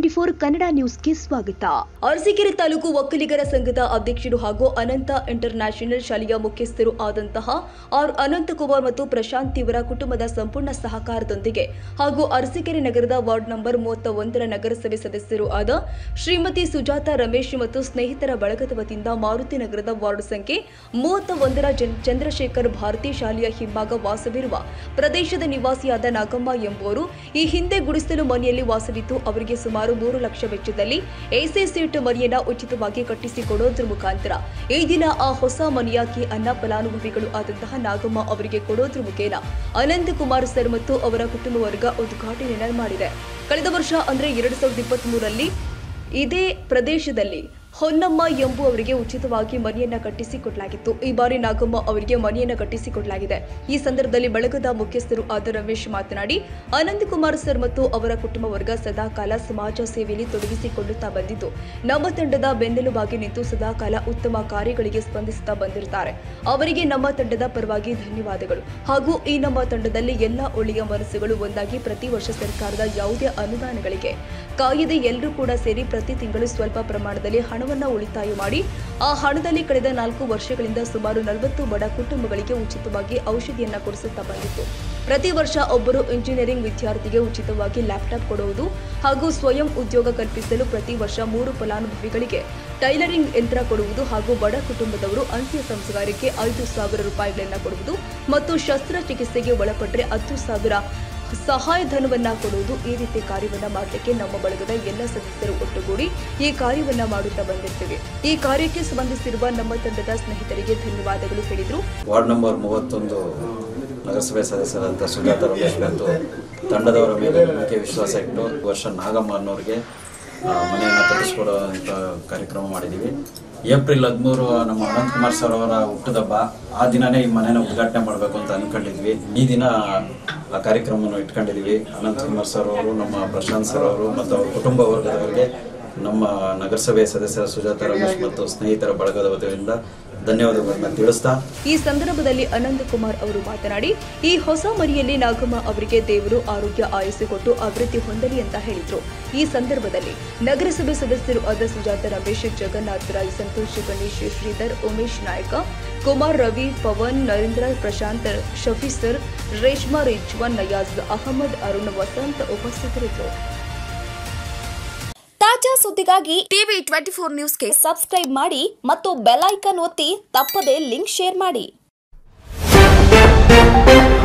twenty four Kannada ನ್ಯೂಸ್ಗೆ ಸ್ವಾಗತ ಅರಸೀಕೆರೆ ತಾಲೂಕು ಒಕ್ಕಲಿಗರ ಸಂಘದ ಅಧ್ಯಕ್ಷರು ಹಾಗೂ ಅನಂತ ಇಂಟರ್ ನ್ಯಾಷನಲ್ ಶಾಲೆಯ ಮುಖ್ಯಸ್ಥರು ಆದಂತಹ ಆರ್ ಅನಂತಕುಮಾರ್ ಮತ್ತು ಪ್ರಶಾಂತ್ ಇವರ ಕುಟುಂಬದ ಸಂಪೂರ್ಣ ಸಹಕಾರದೊಂದಿಗೆ ಹಾಗೂ ಅರಸೀಕೆರೆ ನಗರದ ವಾರ್ಡ್ ನಂಬರ್ ಮೂವತ್ತ ಒಂದರ ನಗರಸಭೆ ಸದಸ್ಯರು ಆದ ಶ್ರೀಮತಿ ಸುಜಾತ ರಮೇಶ್ ಮತ್ತು ಸ್ನೇಹಿತರ ಬಳಗದ ವತಿಯಿಂದ ಮಾರುತಿ ನಗರದ ವಾರ್ಡ್ ಸಂಖ್ಯೆ ಮೂವತ್ತ ಒಂದರ ಜನ್- ಚಂದ್ರಶೇಖರ್ ಭಾರತಿ ಶಾಲೆಯ ಹಿಂಭಾಗ ವಾಸವಿರುವ ಪ್ರದೇಶದ ನಿವಾಸಿಯಾದ ನಾಗಮ್ಮ ಎಂಬುವರು ಈ ಹಿಂದೆ ಗುಡಿಸಲು ಮನೆಯಲ್ಲಿ ವಾಸವಿದ್ದು ಅವರಿಗೆ ಸುಮಾರು ಮೂರು ಲಕ್ಷ ವೆಚ್ಚದಲ್ಲಿ ಎಸಿ ಸೀಟ್ ಮನೆಯನ್ನ ಉಚಿತವಾಗಿ ಕಟ್ಟಿಸಿಕೊಡೋದ್ರ ಮುಖಾಂತರ ಈ ದಿನ ಆ ಹೊಸ ಮನೆಯ ಕಿ ಅನ್ನ ಫಲಾನುಭವಿಗಳು ಆದಂತಹ ನಾಗಮ್ಮ ಅವರಿಗೆ ಕೊಡೋದ್ರ ಮುಖೇನ ಅನಂತ್ ಕುಮಾರ್ ಸರ್ ಮತ್ತು ಅವರ ಕುಟುಂಬ ವರ್ಗ ಉದ್ಘಾಟನೆಯನ್ನ ಮಾಡಿದೆ ಕಳೆದ ವರ್ಷ ಅಂದ್ರೆ ಎರಡ್ ಸಾವಿರದ ಇಪ್ಪತ್ತ್ ಮೂರರಲ್ಲಿ ಇದೇ ಪ್ರದೇಶದಲ್ಲಿ ಹೊನ್ನಮ್ಮ ಎಂಬುವವರಿಗೆ ಉಚಿತವಾಗಿ ಮನೆಯನ್ನ ಕಟ್ಟಿಸಿಕೊಡಲಾಗಿತ್ತು ಈ ಬಾರಿ ನಾಗಮ್ಮ ಅವರಿಗೆ ಮನೆಯನ್ನ ಕಟ್ಟಿಸಿಕೊಡಲಾಗಿದೆ ಈ ಸಂದರ್ಭದಲ್ಲಿ ಬಳಗದ ಮುಖ್ಯಸ್ಥರು ಆದ ರಮೇಶ್ ಮಾತನಾಡಿ ಅನಂತ್ ಕುಮಾರ್ ಸರ್ ಮತ್ತು ಅವರ ಕುಟುಂಬ ವರ್ಗ ಸದಾಕಾಲ ಸಮಾಜ ಸೇವೆಯಲ್ಲಿ ತೊಡಗಿಸಿಕೊಳ್ಳುತ್ತಾ ಬಂದಿದ್ದು ನಮ್ಮ ತಂಡದ ಬೆನ್ನೆಲುಬಾಗಿ ನಿಂತು ಸದಾಕಾಲ ಉತ್ತಮ ಕಾರ್ಯಗಳಿಗೆ ಸ್ಪಂದಿಸುತ್ತಾ ಬಂದಿರುತ್ತಾರೆ ಅವರಿಗೆ ನಮ್ಮ ತಂಡದ ಪರವಾಗಿ ಧನ್ಯವಾದಗಳು ಹಾಗೂ ಈ ನಮ್ಮ ತಂಡದಲ್ಲಿ ಎಲ್ಲ ಒಳ್ಳೆಯ ಮನಸ್ಸುಗಳು ಒಂದಾಗಿ ಪ್ರತಿ ವರ್ಷ ಸರ್ಕಾರದ ಯಾವುದೇ ಅನುದಾನಗಳಿಗೆ ಕಾಯದೆ ಎಲ್ಲರೂ ಕೂಡ ಸೇರಿ ಪ್ರತಿ ತಿಂಗಳು ಸ್ವಲ್ಪ ಪ್ರಮಾಣದಲ್ಲಿ ಹಣವನ್ನ ಉಳಿತಾಯ ಮಾಡಿ ಆ ಹಣದಲ್ಲಿ ಕಳೆದ ನಾಲ್ಕು ವರ್ಷಗಳಿಂದ ಸುಮಾರು ನಲವತ್ತು ಬಡ ಕುಟುಂಬಗಳಿಗೆ ಉಚಿತವಾಗಿ ಔಷಧಿಯನ್ನ ಕೊಡಿಸುತ್ತಾ ಬಂದಿತ್ತು ಪ್ರತಿ ವರ್ಷ ಒಬ್ಬರು ಇಂಜಿನಿಯರಿಂಗ್ ವಿದ್ಯಾರ್ಥಿಗೆ ಉಚಿತವಾಗಿ ಲ್ಯಾಪ್ಟಾಪ್ ಕೊಡುವುದು ಹಾಗೂ ಸ್ವಯಂ ಉದ್ಯೋಗ ಕಲ್ಪಿಸಲು ಪ್ರತಿ ವರ್ಷ ಮೂರು ಫಲಾನುಭವಿಗಳಿಗೆ ಟೈಲರಿಂಗ್ ಯಂತ್ರ ಕೊಡುವುದು ಹಾಗೂ ಬಡ ಕುಟುಂಬದವರು ಅಂತ್ಯ ಸಂಸ್ಕಾರಕ್ಕೆ ಐದು ಸಾವಿರ ರೂಪಾಯಿಗಳನ್ನ ಕೊಡುವುದು ಮತ್ತು ಶಸ್ತ್ರಚಿಕಿತ್ಸೆಗೆ ಒಳಪಟ್ಟರೆ ಹತ್ತು ಸಾವಿರ ಸಹಾಯಧನವನ್ನ ಕೊಡುವುದು ಈ ರೀತಿ ಕಾರ್ಯವನ್ನ ಮಾಡಲಿಕ್ಕೆ ನಮ್ಮ ಬಳಗದ ಎಲ್ಲ ಸದಸ್ಯರು ಒಟ್ಟುಗೂಡಿ ಈ ಕಾರ್ಯವನ್ನ ಮಾಡುತ್ತಾ ಬಂದಿರ್ತೇವೆ ಈ ಕಾರ್ಯಕ್ಕೆ ಸಂಬಂಧಿಸಿರುವ ನಮ್ಮ ತಂಡದ ಸ್ನೇಹಿತರಿಗೆ ಧನ್ಯವಾದಗಳು ಹೇಳಿದ್ರು ವಾರ್ಡ್ ನಂಬರ್ ಮೂವತ್ತೊಂದು ನಗರಸಭೆ ಸದಸ್ಯರಾದಂಥ ಸುಜಾತ ರಮೇಶ್ ಮತ್ತು ತಂಡದವರ ಮೇಲೆ ನಂಬಿಕೆ ವಿಶ್ವಾಸ ಇಟ್ಟು ಈ ವರ್ಷ ನಾಗಮ್ಮ ಅನ್ನೋರಿಗೆ ಆ, ಮನೆಯನ್ನು ಕಟ್ಟಿಸ್ಕೊಡುವಂಥ ಕಾರ್ಯಕ್ರಮ ಮಾಡಿದ್ದೀವಿ ಏಪ್ರಿಲ್ ಹದಿಮೂರು ನಮ್ಮ ಅನಂತ್ ಕುಮಾರ್ ಸರ್ ಅವರ ಹುಟ್ಟದಬ್ಬ ಆ ದಿನನೇ ಈ ಮನೆನ ಉದ್ಘಾಟನೆ ಮಾಡಬೇಕು ಅಂತ ಅನ್ಕೊಂಡಿದ್ವಿ ಈ ದಿನ ಆ ಕಾರ್ಯಕ್ರಮವನ್ನು ಇಟ್ಕೊಂಡಿದ್ದೀವಿ ಅನಂತ್ ಕುಮಾರ್ ಸರ್ ಅವರು ನಮ್ಮ ಪ್ರಶಾಂತ್ ಸರ್ ಅವರು ಮತ್ತು ಅವ್ರ ಕುಟುಂಬ ವರ್ಗದವರಿಗೆ ನಮ್ಮ ನಗರಸಭೆ ಸದಸ್ಯರ ಸುಜಾತ ರಮೇಶ್ ಮತ್ತು ಸ್ನೇಹಿತರ ಬಳಗದ ವತಿಯಿಂದ ಧನ್ಯವಾದಗಳನ್ನ ತಿಳಿಸ್ತಾ ಈ ಸಂದರ್ಭದಲ್ಲಿ ಅನಂತ್ ಕುಮಾರ್ ಅವರು ಮಾತನಾಡಿ ಈ ಹೊಸ ಮರಿಯಲ್ಲಿ ನಾಗಮ್ಮ ಅವರಿಗೆ ದೇವರು ಆರೋಗ್ಯ ಆಯಸ್ಸು ಕೊಟ್ಟು ಅಭಿವೃದ್ಧಿ ಹೊಂದಲಿ ಅಂತ ಹೇಳಿದ್ರು ಈ ಸಂದರ್ಭದಲ್ಲಿ ನಗರಸಭೆ ಸದಸ್ಯರು ಆದ ಸುಜಾತ ರಮೇಶ್ ಜಗನ್ನಾಥ್ ರಾಯ್ ಸಂತೋಷ್ ಗಣೇಶ್ ಶ್ರೀಧರ್ ಉಮೇಶ್ ನಾಯಕ ಕುಮಾರ್ ರವಿ ಪವನ್ ನರೇಂದ್ರ ಪ್ರಶಾಂತ್ ಶಫೀಸರ್ ರೇಷ್ಮಾ ರಿಜ್ವಾನ್ ನಯಾಜ್ ಅಹಮದ್ ಅರುಣ್ ವಸಂತ್ ಉಪಸ್ಥಿತರಿದ್ದರು ತಾಜಾ ಸುದ್ದಿಗಾಗಿ ಟಿವಿ ಟ್ವೆಂಟಿ ಫೋರ್ ನ್ಯೂಸ್ಗೆ ಸಬ್ಸ್ಕ್ರೈಬ್ ಮಾಡಿ ಮತ್ತು ಬೆಲ್ ಐಕಾನ್ ಒತ್ತಿ ತಪ್ಪದೇ ಲಿಂಕ್ ಶೇರ್ ಮಾಡಿ